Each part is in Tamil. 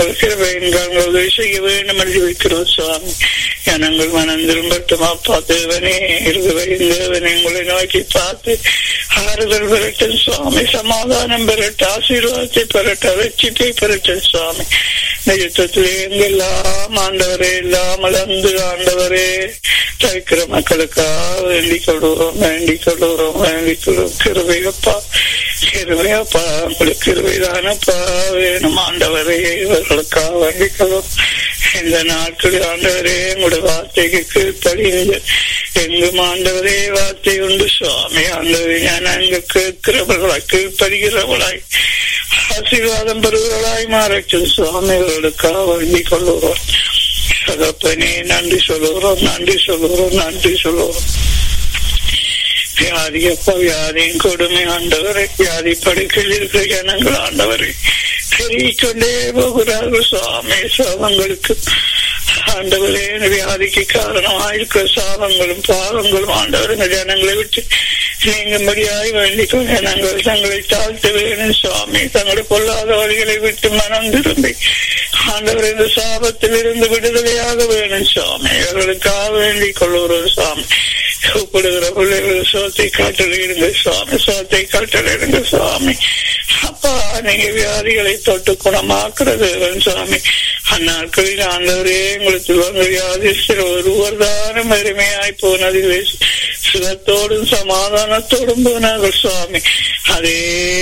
கிருபையின் உதவி செய்ய வேண்டும் என்று வைக்கிறோம் சுவாமி ஜனங்கள் மனம் திரும்பட்டும் அப்பா தேவனே இருவரின் தேவனை உங்களை நோக்கி பார்த்து ஆறுதல் பெறட்டும் சுவாமி சமாதானம் பெறட்டும் ஆசீர்வாதத்தை பெறட்டும் ரட்சிப்பை பெறட்டும் சுவாமி இந்த யுத்தத்திலே எங்கெல்லாம் ஆண்டவரே இல்லாமல் வந்து ஆண்டவரே தவிக்கிற மக்களுக்காக வேண்டிக் கொள்வோம் வேண்டிக் கொள்வோம் வேண்டிக் கொள்வோம் கிருபையப்பா கிருபையப்பா உங்களுக்கு கிருபைதானப்பா வேணும் ஆண்டவரே இவர்களுக்காக வேண்டிக் கொள்வோம் இந்த நாட்களில் ஆண்டவரே உங்களுடைய வார்த்தைக்கு கீழ்ப்படியுங்க எங்கும் ஆண்டவரே வார்த்தை உண்டு சுவாமி ஆண்டவரே ഞാൻ அங்கு கேட்கிறவர்களாய் கீழ்ப்படுகிறவர்களாய் ஆசீர்வாதம் பெறுவர்களாய் மாறட்டும் சுவாமிகளுக்காக வேண்டிக் கொள்ளுகிறோம் சகப்பனே நன்றி சொல்லுகிறோம் நன்றி சொல்லுகிறோம் நன்றி சொல்லுகிறோம் வியாதி அப்பா வியாதியின் கொடுமை ஆண்டவரை வியாதி படுக்கையில் இருக்கிற ஜனங்கள் ஆண்டவரை பெருகிக்கொண்டே போகிறார்கள் சுவாமி சாபங்களுக்கு ஆண்டவரே வியாதிக்கு காரணமாயிருக்கிற சாபங்களும் பாவங்களும் ஆண்டவர் இந்த ஜனங்களை விட்டு நீங்கும்படியாய் வேண்டிக்கும் ஜனங்கள் தங்களை தாழ்த்த வேணும் சுவாமி தங்களுடைய பொல்லாத வழிகளை விட்டு மனம் திரும்பி ஆண்டவர் இந்த சாபத்தில் இருந்து விடுதலையாக வேணும் சுவாமி இவர்களுக்காக வேண்டிக் கொள்ளுகிறோம் சுவாமி கூப்பிடுகிற பிள்ளைகள் சோத்தை காட்டலிடுங்க சுவாமி சோத்தை காட்டலிடுங்க சுவாமி அப்பா நீங்க வியாதிகளை தொட்டு குணமாக்குறது சுவாமி அந்நாட்களில் ஆண்டவரே உங்களுக்கு வந்து வியாதிஸ்தர் ஒருவர் தானம் அருமையாய் போனது சுகத்தோடும் சமாதானத்தோடும் போனார்கள் சுவாமி அதே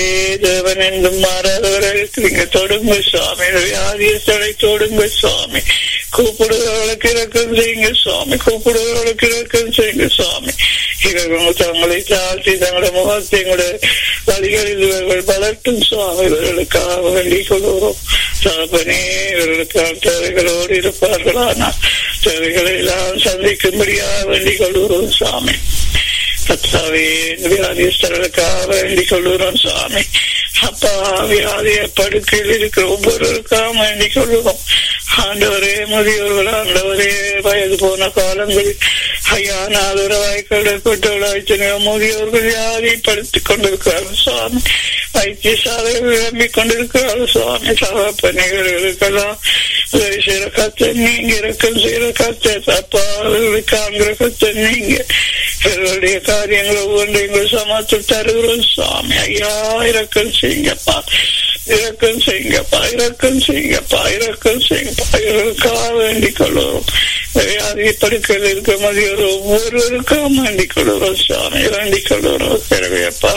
தேவன் என்றும் மாறாதவர்களுக்கு நீங்க தொடுங்க சுவாமி வியாதியஸ்தரை தொடுங்க சுவாமி கூப்பிடுகிறவர்களுக்கு இறக்கம் செய்யுங்க சுவாமி கூப்பிடுகிறவர்களுக்கு இறக்கம் செய்யுங்க சுவாமி இவர்கள் தங்களை தாழ்த்தி தங்களுடைய முகத்தை எங்களுடைய வழிகளில் இவர்கள் வளர்க்கும் சுவாமி இவர்களுக்காக வேண்டிக் கொள்கிறோம் தகப்பனே இவர்களுக்கான தேவைகளோடு இருப்பார்களானால் தேவைகளை எல்லாம் சந்திக்கும்படியாக வேண்டிக் கொள்கிறோம் சுவாமி கத்தாவே வியாதிஸ்தர்களுக்காக வேண்டிக் கொள்கிறோம் சுவாமி அப்பா வியாதிய படுக்கையில் இருக்கிற ஒவ்வொருவருக்காக வேண்டிக் கொள்கிறோம் ஆண்டவரே முதியோர்கள் ஆண்டவரே வயது போன காலங்களில் ஐயா நாலுரவாய் கடற்பட்டவர்களாய் முதியோர்கள் வியாதிப்படுத்திக் கொண்டிருக்கிறார்கள் சுவாமி வைத்தியசாலை விளம்பிக் கொண்டிருக்கிறார்கள் சுவாமி சகாப்பணிகளுக்கெல்லாம் உதவி செய்யற கத்த நீங்க இறக்கம் செய்யற கத்த அப்பா அவர்களுக்கு காண்கிற கத்த நீங்க இவர்களுடைய காரியங்கள் ஒவ்வொன்றையும் சமாத்து தருகிறோம் சுவாமி ஐயா இறக்கம் செய்யுங்கப்பா இறக்கம் செய்யுங்கப்பா இறக்கம் செய்யுங்கப்பா இறக்கம் செய்யுங்கப்பா இவர்களுக்காக வேண்டிக் கொள்வோம் வியாதி படுக்கையில் இருக்க மதியோர் ஒவ்வொருவருக்கும் வேண்டிக் கொள்கிறோம் சுவாமி வேண்டிக் கொள்கிறோம் கிருவையப்பா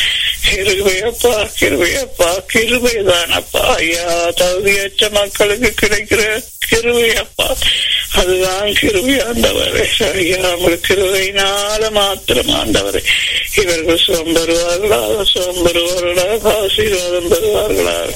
கிருவையப்பா கிருவையப்பா கிருவைதானப்பா ஐயா தகுதியற்ற மக்களுக்கு கிடைக்கிற கிருவையப்பா அதுதான் கிருவை ஆண்டவரே ஐயா உங்களுக்கு கிருவையினால மாத்திரம் ஆண்டவரே இவர்கள் சுகம் பெறுவார்களாக சுகம் பெறுவார்களாக ஆசீர்வாதம் பெறுவார்களாக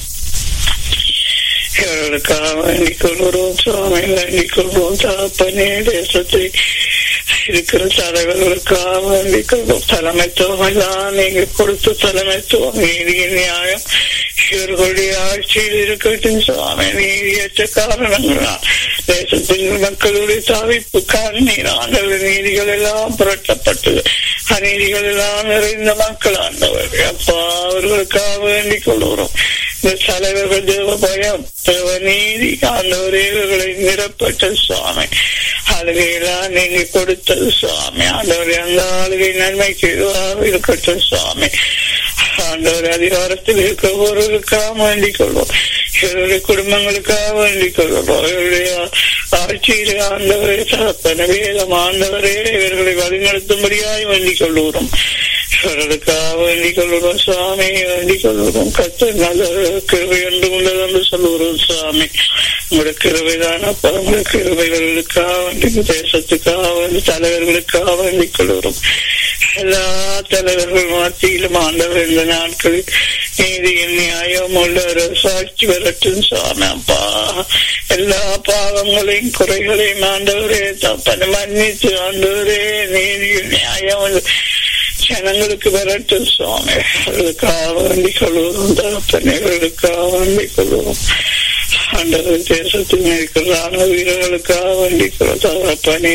இவர்களுக்காக வேண்டிக் கொள்கிறோம் சுவாமி வேண்டிக் கொள்வோம் தகப்பனே தேசத்தை இருக்கிற தலைவர்களுக்காக வேண்டிக் கொள்வோம் தலைமைத்துவம் எல்லாம் நீங்க கொடுத்த தலைமைத்துவம் நீதியின் நியாயம் இவர்களுடைய ஆட்சியில் இருக்கட்டும் சுவாமி நீதியற்ற காரணங்களால் தேசத்தின் மக்களுடைய தவிப்பு கண்ணீர் ஆண்டவர் நீதிகள் எல்லாம் புரட்டப்பட்டது அநீதிகள் எல்லாம் நிறைந்த மக்கள் ஆண்டவர் அப்பா அவர்களுக்காக வேண்டிக் கொள்கிறோம் இந்த தலைவர்கள் தேவ பயம் தேவ நீதி ஆண்டவரே இவர்களை நிரப்பட்ட சுவாமி ஆளுகையெல்லாம் நீங்க கொடுத்தது சுவாமி ஆண்டவரே அந்த ஆளுகை நன்மைக்கு இதுவாக இருக்கட்டும் சுவாமி ஆண்டவர் அதிகாரத்தில் இருக்க ஒருவருக்காக வேண்டிக் கொள்வோம் இவருடைய குடும்பங்களுக்காக வேண்டிக் கொள்வோம் இவருடைய ஆட்சியிலே ஆண்டவரே தகப்பன வேதம் ஆண்டவரே இவர்களை வழிநடத்தும்படியாய் வேண்டிக் கொள்கிறோம் இவர்களுக்காக வேண்டிக் கொள்கிறோம் சுவாமி வேண்டிக் கொள்கிறோம் கத்த நல்ல கிருவை என்று உள்ளது என்று சொல்லுகிறோம் சுவாமி உங்களுடைய கிருவைதான உங்களுடைய கிருவைகளுக்காக வேண்டி தேசத்துக்காக வேண்டி தலைவர்களுக்காக வேண்டிக் கொள்கிறோம் எல்லா தலைவர்கள் மத்தியிலும் ஆண்டவர் இந்த நாட்களில் நீதியின் நியாயம் உள்ள சாட்சி வரட்டும் சுவாமி அப்பா எல்லா பாவங்களையும் குறைகளையும் ஆண்டவரே தப்பனை மன்னித்து ஆண்டவரே நீதியின் நியாயம் ஜனங்களுக்கு வரட்டும் சுவாமி அவர்களுக்காக வேண்டிக் கொள்வோம் தகப்பனைகளுக்காக வேண்டிக் கொள்வோம் ஆண்டவர் தேசத்தில் இருக்கிற வீரர்களுக்காக வேண்டிக் கொள்வோம் தகப்பனே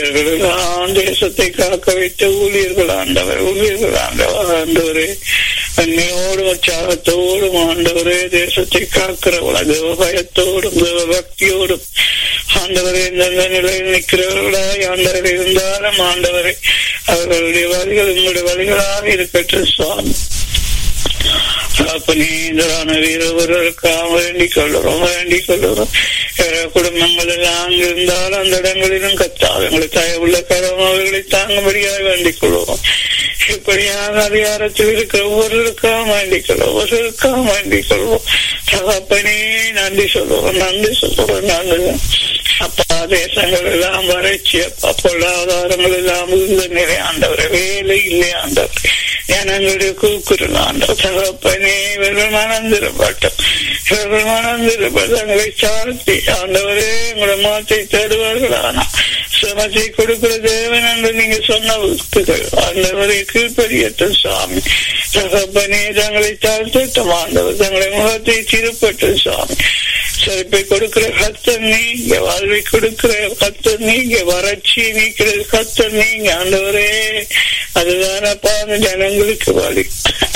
இவர்களெல்லாம் தேசத்தை காக்க வைத்த ஊழியர்கள் ஆண்டவர் ஊழியர்கள் ஆண்டவர் ஆண்டவரே அன்னையோடும் உற்சாகத்தோடும் ஆண்டவரே தேசத்தை காக்கிறவளா தேவ பயத்தோடும் தேவ பக்தியோடும் ஆண்டவரே எந்தெந்த நிலையில் நிற்கிறவர்களாய் ஆண்டவர் இருந்தாலும் ஆண்டவரை அவர்களுடைய வழிகள் உங்களுடைய வழிகளாக இருக்கட்டும் சுவாமி அப்பனீந்தரான வீரவர்களுக்காக வேண்டிக் கொள்ளுறோம் வேண்டிக் கொள்ளுறோம் குடும்பங்கள் எல்லாம் இருந்தாலும் அந்த இடங்களிலும் கத்தாது எங்களை தயவுள்ள கரம் அவர்களை தாங்கும்படியாக வேண்டிக் கொள்வோம் இப்படியாக அதிகாரத்தில் இருக்கிற ஒவ்வொருவருக்காக வேண்டிக் கொள்வோம் ஒவ்வொருவருக்காக வேண்டிக் கொள்வோம் தகப்பனே நன்றி சொல்லுவோம் நன்றி சொல்லுவோம் நன்றி அப்பா தேசங்கள் எல்லாம் வறட்சி அப்பா பொருளாதாரங்கள் எல்லாம் இருந்த நிலை ஆண்டவர் வேலை இல்லை ஆண்டவர் ஜனங்களுடைய கூக்குரல் ஆண்டவர் தகப்பனே இவர்கள் மனந்திரப்பட்டோம் இவர்கள் மனந்திரப்பட்டு தங்களை சார்த்தி ஆண்டவரே உங்களோட மாத்தை தருவார்களானா சமத்தை கொடுக்கிற தேவன் என்று நீங்க சொன்ன வாக்குகள் ஆண்டவரை கீழ்படியட்டும் சுவாமி தகப்பனே தங்களை தாழ்த்தட்டும் ஆண்டவர் தங்களை முகத்தை திருப்பட்டும் சுவாமி செழிப்பை கொடுக்கிற கத்தர் நீங்க வாழ்வை கொடுக்கிற கத்தர் நீங்க வறட்சி நீக்கிற கத்தர் நீங்க ஆண்டவரே அதுதானப்பா அந்த ஜனங்களுக்கு வழி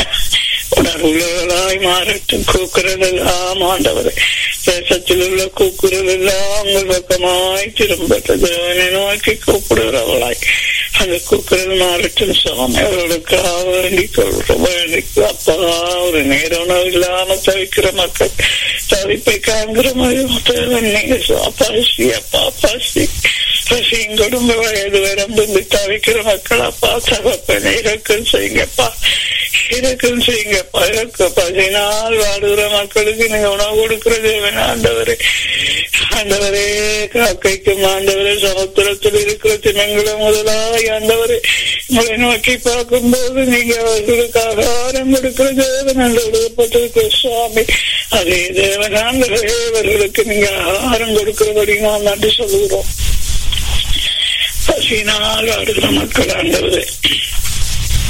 உணர்வுகளாய் மாறட்டும் கூக்குரல் எல்லாம் ஆண்டவரே தேசத்தில் உள்ள கூக்குரல் எல்லாம் உங்கள் பக்கமாய் திரும்பட்டும் தேவனை நோக்கி கூப்பிடுகிறவளாய் அந்த கூக்குரல் மாறட்டும் சுவாமி அவர்களுக்காக வேண்டிக் கொள்றோம் வேண்டிக் அப்பா ஒரு நேர உணவு இல்லாம தவிக்கிற மக்கள் தவிப்பை காண்கிற மாதிரி நீங்க பசி அப்பா பசி பசியும் குடும்ப வயது வரம்பு தவிக்கிற மக்கள் அப்பா தகப்பனை இறக்கம் செய்யுங்கப்பா இறக்கம் செய்யுங்கப்பா இறக்க பசினால் வாடுகிற மக்களுக்கு நீங்க உணவு கொடுக்கிறது ஆண்டவரே ஆண்டவரே காக்கைக்கும் ஆண்டவரே சமுத்திரத்தில் இருக்கிற தினங்களும் முதலாய் ஆண்டவரே உங்களை நோக்கி பார்க்கும் போது நீங்க அவர்களுக்கு ஆகாரம் கொடுக்கிற தேவன் என்று எழுதப்பட்டிருக்கிற சுவாமி அதே தேவன் ஆண்டவரே அவர்களுக்கு நீங்க ஆகாரம் கொடுக்கிறபடி நாம் நன்றி சொல்லுகிறோம் பசினால் ஆடுகிற மக்கள் ஆண்டவரே